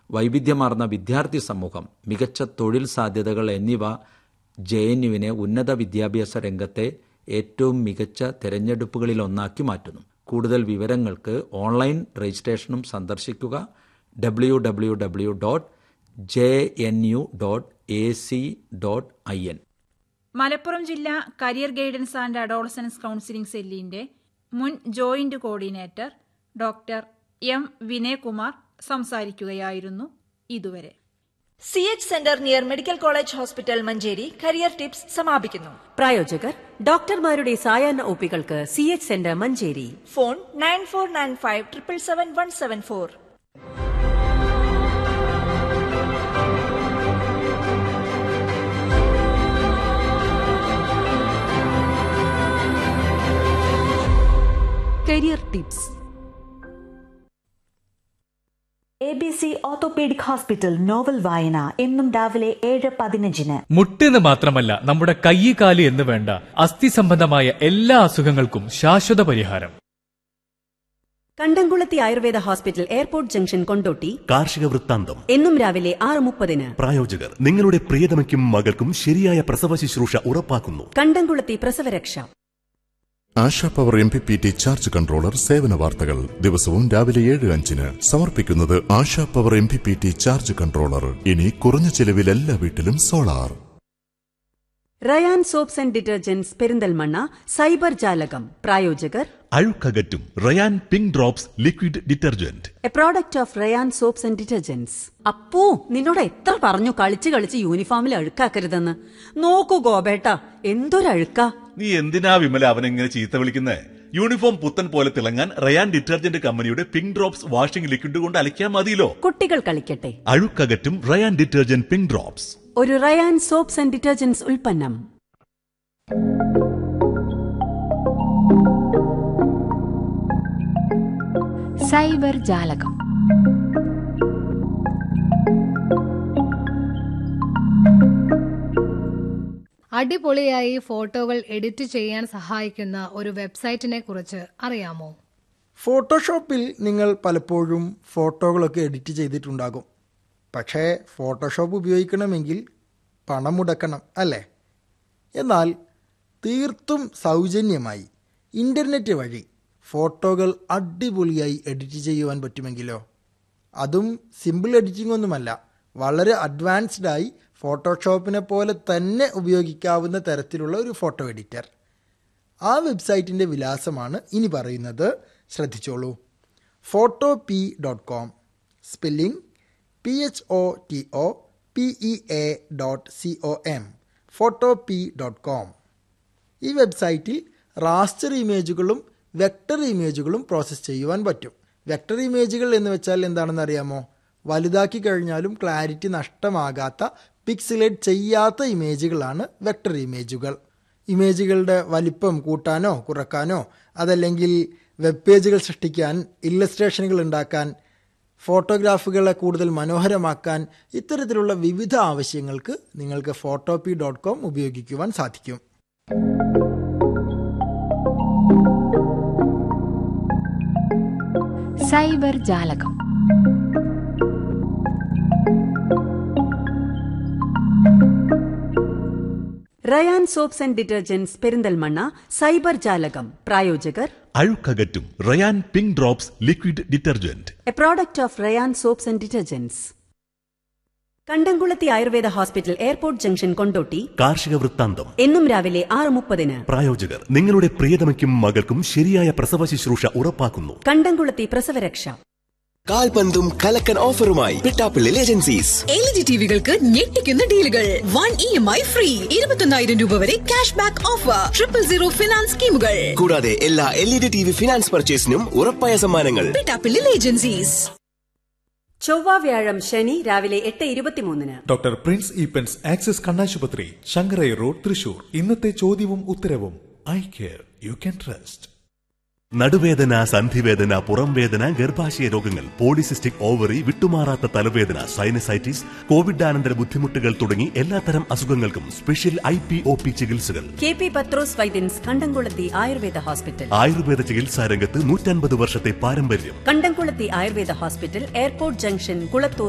വൈവിധ്യമാർന്ന വിദ്യാർത്ഥി സമൂഹം മികച്ച തൊഴിൽ സാധ്യതകൾ എന്നിവ ജെ എൻ യുവിനെ ഉന്നത വിദ്യാഭ്യാസ രംഗത്തെ ഏറ്റവും മികച്ച തെരഞ്ഞെടുപ്പുകളിലൊന്നാക്കി മാറ്റുന്നു കൂടുതൽ വിവരങ്ങൾക്ക് ഓൺലൈൻ രജിസ്ട്രേഷനും സന്ദർശിക്കുക W W W dot J N U dot A C dot I N Malappuram ജില്ലാ career guidance and adolescence counselling സെല്ലിന്റെ മുൻ joint coordinator doctor M Vinayakumar സംസാരിക്കുകയായിരുന്നു ഇതുവരെ C H centre near medical college hospital Manjeri career tips സമാപിക്കുന്നു പ്രായോജകർ ഡോക്ടർമാരുടെ സായാഹ്ന ഒപ്പികൾക്ക് C H centre Manjeri phone nine four nine five triple seven one seven four career tips A B C orthopaedic hospital novel വായന എന്നും രാവിലെ ഏഴ് പതിനഞ്ചിന് മുട്ടെന്ന് മാത്രമല്ല നമ്മുടെ കൈ കാല് എന്ന് വേണ്ട അസ്ഥി സംബന്ധമായ എല്ലാ അസുഖങ്ങൾക്കും ശാശ്വത പരിഹാരം Kandamkulathy Ayurveda hospital airport junction Kondotty കാർഷിക വൃത്താന്തം എന്നും രാവിലെ ആറ് മുപ്പതിന് പ്രായോജകർ നിങ്ങളുടെ പ്രിയതമയ്ക്കും മകൾക്കും ശരിയായ പ്രസവ ശുശ്രൂഷ ഉറപ്പാക്കുന്നു Kandamkulathy Prasavaraksha Asha power M P P T charge controller സേവന വാർത്തകൾ ദിവസവും രാവിലെ ഏഴ് അഞ്ചിന് സമർപ്പിക്കുന്നത് Asha power M P P T charge controller ഇനി കുറഞ്ഞ ചെലവിൽ എല്ലാ വീട്ടിലും solar Rayan soaps and detergents Perinthalmanna cyber ജാലകം പ്രായോജകർ അഴുക്കകറ്റും Rayan pink drops liquid detergent a product of Rayan soaps and detergents അപ്പൂ നിന്നോട് എത്ര പറഞ്ഞു കളിച്ച് കളിച്ച് യൂണിഫോമിൽ അഴുക്കാക്കരുതെന്ന് നോക്കൂ ഗോപേട്ട എന്തൊരഴുക്കാ നീ എന്തിനാ വിമല അവനെങ്ങനെ ചീത്ത വിളിക്കുന്നേ യൂണിഫോം പുത്തൻ പോലെ തിളങ്ങാൻ റയാൻ ഡിറ്റർജന്റ് കമ്പനിയുടെ പിങ്ക് ഡ്രോപ്സ് വാഷിംഗ് ലിക്വിഡ് കൊണ്ട് അലക്കിയാൽ മതിയല്ലോ കുട്ടികൾ കളിക്കട്ടെ അഴുക്കകറ്റും റയാൻ ഡിറ്റർജന്റ് പിങ്ക് ഡ്രോപ്സ് ഒരു റയാൻ സോപ്സ് ആൻഡ് ഡിറ്റർജന്റ്സ് ഉൽപ്പന്നം സൈബർ ജാലകം അടിപൊളിയായി ഫോട്ടോകൾ എഡിറ്റ് ചെയ്യാൻ സഹായിക്കുന്ന ഒരു വെബ്സൈറ്റിനെ കുറിച്ച് അറിയാമോ ഫോട്ടോഷോപ്പിൽ നിങ്ങൾ പലപ്പോഴും ഫോട്ടോകളൊക്കെ എഡിറ്റ് ചെയ്തിട്ടുണ്ടാകും പക്ഷേ ഫോട്ടോഷോപ്പ് ഉപയോഗിക്കണമെങ്കിൽ പണം മുടക്കണം അല്ലേ എന്നാൽ തീർത്തും സൗജന്യമായി ഇൻ്റർനെറ്റ് വഴി ഫോട്ടോകൾ അടിപൊളിയായി എഡിറ്റ് ചെയ്യുവാൻ പറ്റുമെങ്കിലോ അതും സിമ്പിൾ എഡിറ്റിംഗ് ഒന്നുമല്ല വളരെ അഡ്വാൻസ്ഡ് ആയി ഫോട്ടോഷോപ്പിനെ പോലെ തന്നെ ഉപയോഗിക്കാവുന്ന തരത്തിലുള്ള ഒരു ഫോട്ടോ എഡിറ്റർ ആ വെബ്സൈറ്റിൻ്റെ വിലാസമാണ് ഇനി പറയുന്നത് ശ്രദ്ധിച്ചോളൂ Photopea dot com spelling P H O T O P E A dot C O M Photopea dot com ഈ വെബ്സൈറ്റിൽ റാസ്റ്റർ ഇമേജുകളും വെക്ടർ ഇമേജുകളും പ്രോസസ്സ് ചെയ്യുവാൻ പറ്റും വെക്ടർ ഇമേജുകൾ എന്ന് വെച്ചാൽ എന്താണെന്ന് അറിയാമോ വലുതാക്കി കഴിഞ്ഞാലും ക്ലാരിറ്റി നഷ്ടമാകാത്ത പിക്സിലേറ്റ് ചെയ്യാത്ത ഇമേജുകളാണ് വെക്ടർ ഇമേജുകൾ ഇമേജുകളുടെ വലിപ്പം കൂട്ടാനോ കുറക്കാനോ അതല്ലെങ്കിൽ വെബ് പേജുകൾ സൃഷ്ടിക്കാൻ ഇല്ലസ്ട്രേഷനുകൾ ഉണ്ടാക്കാൻ ഫോട്ടോഗ്രാഫുകളെ കൂടുതൽ മനോഹരമാക്കാൻ ഇത്തരത്തിലുള്ള വിവിധ ആവശ്യങ്ങൾക്ക് നിങ്ങൾക്ക് ഫോട്ടോപി ഡോട്ട് കോം ഉപയോഗിക്കുവാൻ സാധിക്കും സൈബർ ജാലകം Rayan soaps and detergents Perinthalmanna cyber ജാലകം പ്രായോജകർ അഴുക്കകറ്റും Rayan pink drops liquid detergent a product of Rayan soaps and detergents Kandamkulathy Ayurveda hospital airport junction Kondotty കാർഷിക വൃത്താന്തം എന്നും രാവിലെ ആറ് മുപ്പതിന് പ്രായോജകർ നിങ്ങളുടെ പ്രിയതമയ്ക്കും മകൾക്കും ശരിയായ പ്രസവ ശുശ്രൂഷ ഉറപ്പാക്കുന്നു കണ്ടംകുളത്തി പ്രസവരക്ഷ കാൽപന്തും കലക്കൻ ഓഫറുമായി പിട്ടാപ്പിള്ളിൽ ഏജൻസീസ് എൽ ജി ടിവികൾക്ക് ഞെട്ടിക്കുന്ന ഡീലുകൾ one E M I free ഇരുപത്തൊന്നായിരം രൂപ വരെ cash back offer triple zero finance സ്കീമുകൾ കൂടാതെ എല്ലാ L E D T V finance പർച്ചേസിനും ഉറപ്പായ സമ്മാനങ്ങൾ പിട്ടാപ്പിള്ളിൽ ഏജൻസീസ് ചൊവ്വ വ്യാഴം ശനി രാവിലെ എട്ട് ഇരുപത്തിമൂന്നിന് ഡോക്ടർ പ്രിൻസ് ഈപ്പൻസ് ആക്സിസ് കണ്ണാശുപത്രി ശങ്കരൈ റോഡ് തൃശൂർ ഇന്നത്തെ ചോദ്യവും ഉത്തരവും eye care you can trust നടുവേദന സന്ധിവേദന പുറംവേദന ഗർഭാശയ രോഗങ്ങൾ പോളിസിസ്റ്റിക് ഓവറി വിട്ടുമാറാത്ത തലവേദന സൈനസൈറ്റിസ് കോവിഡാനന്തര ബുദ്ധിമുട്ടുകൾ തുടങ്ങി എല്ലാത്തരം അസുഖങ്ങൾക്കും special I P O P ചികിത്സകൾ K P Pathrose Vaidyans Kandamkulathy Ayurveda hospital Ayurveda ചികിത്സാ രംഗത്ത് നൂറ്റൻപത് വർഷത്തെ പാരമ്പര്യം Kandamkulathy Ayurveda hospital airport junction Kulathur